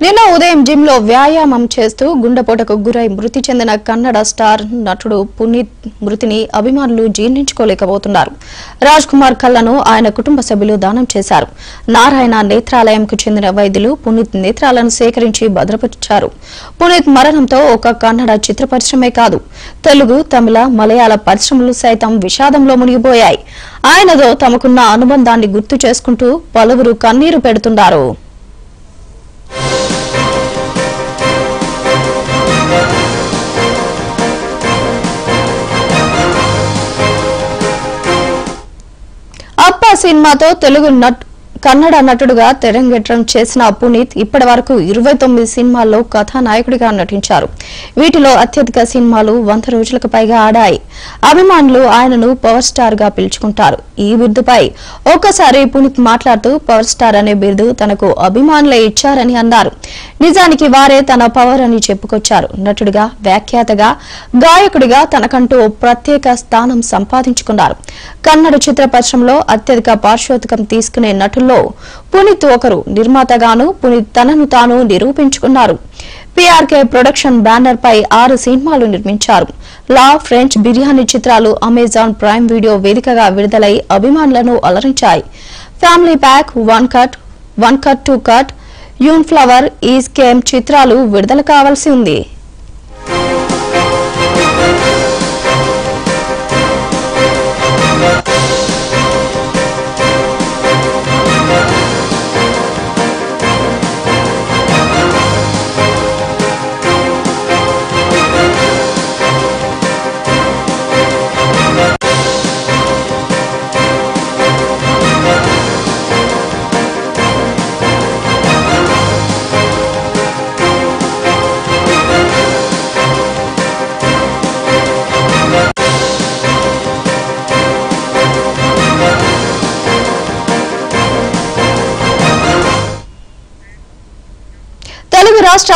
నిన్న ఉదయం జిమ్ లో వ్యాయామం చేస్తూ గుండెపోటకు గురై మృతి చెందిన కన్నడ స్టార్ నటుడు పునీత్ మృతిని అభిమానులు జీర్ణించుకోలేకపోతున్నారు రాజ్ కుమార్ కళ్లను ఆయన కుటుంబ సభ్యులు దానం చేశారు నారాయణ నేత్రాలయంకు చెందిన వైద్యులు పునీత్ నేత్రాలను సేకరించి భద్రపరిచారు పునీత్ మరణంతో ఒక కన్నడ చిత్ర పరిశ్రమే కాదు తెలుగు తమిళ మలయాళ పరిశ్రమలు సైతం విషాదంలో మునిగిపోయాయి ఆయనతో తమకున్న అనుబంధాన్ని గుర్తు చేసుకుంటూ పలువురు కన్నీరు పెడుతున్నారు అప్ప సినిమాతో తెలుగు నట్ కన్నడ నటుడుగా తెరంగేట్రం చేసిన పునీత్ ఇప్పటి వరకు ఇరవై తొమ్మిది సినిమాల్లో కథానాయకుడిగా నటించారు వీటిలో అత్యధిక సినిమాలు వంద రోజులకు పైగా ఆడాయి అభిమానులు ఆయనను పవర్ స్టార్ గా పిలుచుకుంటారు ఈ బిరుదుపై ఒక్కసారి పునీత్ మాట్లాడుతూ పవర్ స్టార్ అనే బిరుదు తనకు అభిమానులే ఇచ్చారని అన్నారు నిజానికి వారే తన పవర్ అని చెప్పుకొచ్చారు నటుడిగా వ్యాఖ్యాతగా గాయకుడిగా తనకంటూ ఓ ప్రత్యేక స్థానం సంపాదించుకున్నారు కన్నడ చిత్ర పరిశ్రమలో అత్యధిక పార్శ్వోత్తకం తీసుకునే నటుల్లో పునీత్ ఒకరు నిర్మాతగాను పునీత్ తనను తాను నిరూపించుకున్నారు పీఆర్కే ప్రొడక్షన్ బ్యానర్ పై ఆరు సినిమాలు నిర్మించారు లా ఫ్రెంచ్ బిర్యానీ చిత్రాలు అమెజాన్ ప్రైమ్ వీడియో వేదికగా విడుదలై అభిమానులను అలరించాయి family pack one cut one cut two cut యూన్ ఫ్లవర్ ఈజ్ కేమ్ చిత్రాలు విడుదల కావాల్సి ఉంది